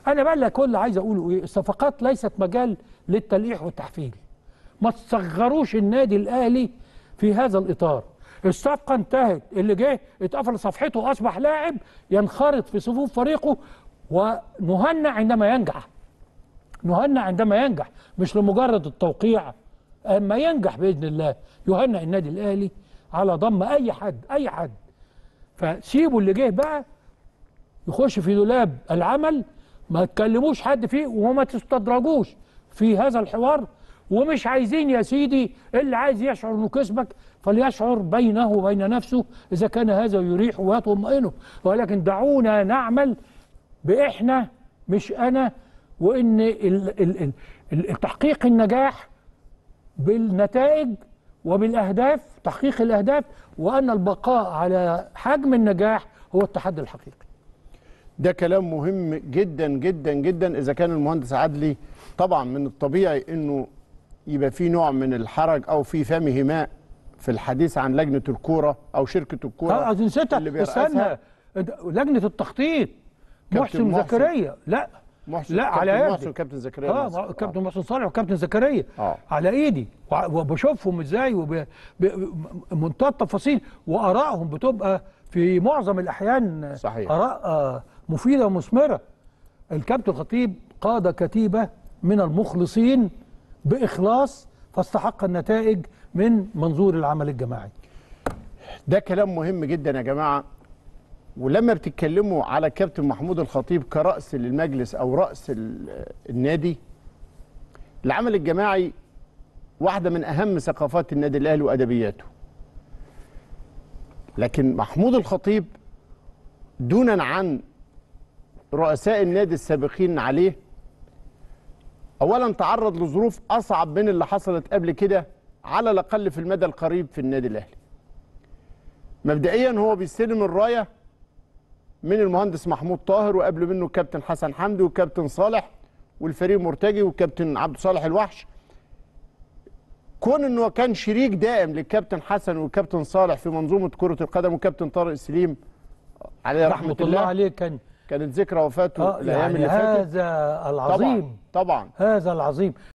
انا بقى اللي كل عايز اقوله ايه الصفقات ليست مجال للتلقيح والتحفيل ما تصغروش النادي الاهلي في هذا الاطار الصفقه انتهت اللي جه اتقفل صفحته واصبح لاعب ينخرط في صفوف فريقه ونهنى عندما ينجح نهنى عندما ينجح مش لمجرد التوقيع اما ينجح باذن الله يهنئ النادي الاهلي على ضم اي حد اي حد فسيبوا اللي جه بقى يخش في دولاب العمل ما تكلموش حد فيه وما تستدرجوش في هذا الحوار ومش عايزين يا سيدي اللي عايز يشعر انه كسبك فليشعر بينه وبين نفسه اذا كان هذا يريح ويطمئنه ولكن دعونا نعمل باحنا مش انا وان ال- ال- ال- ال- تحقيق النجاح بالنتائج وبالاهداف تحقيق الاهداف وان البقاء على حجم النجاح هو التحدي الحقيقي ده كلام مهم جدا جدا جدا اذا كان المهندس عدلي طبعا من الطبيعي انه يبقى في نوع من الحرج او في فمه ماء في الحديث عن لجنه الكوره او شركه الكوره اه نسيتها اللي بيرأسها استنى أنت- لجنه التخطيط كابتن محسن محسن. زكريا لا محسن لا كابتن على محسن يدي وكابتن زكريا اه ناصر. مع- كابتن محسن صالح وكابتن زكريا آه. على ايدي وع- وبشوفهم ازاي ومنتهى التفاصيل وارائهم بتبقى في معظم الاحيان صحيح. اراء آه، مفيده ومثمره الكابتن الخطيب قاد كتيبه من المخلصين باخلاص فاستحق النتائج من منظور العمل الجماعي ده كلام مهم جدا يا جماعه ولما بتتكلموا على كابتن محمود الخطيب كرأس للمجلس او رأس ال- النادي العمل الجماعي واحده من اهم ثقافات النادي الاهلي وادبياته لكن محمود الخطيب دونا عن رؤساء النادي السابقين عليه اولا تعرض لظروف اصعب من اللي حصلت قبل كده على الاقل في المدى القريب في النادي الاهلي مبدئيا هو بيستلم الرايه من المهندس محمود طاهر وقبل منه الكابتن حسن حمدي والكابتن صالح والفريق مرتجي والكابتن عبد الصالح الوحش كون انه كان شريك دائم للكابتن حسن والكابتن صالح في منظومه كره القدم والكابتن طارق سليم عليه رحمه, رحمه الله عليه كان كانت ذكرى وفاته آه الايام يعني اللي فاتت هذا العظيم طبعا طبعا هذا العظيم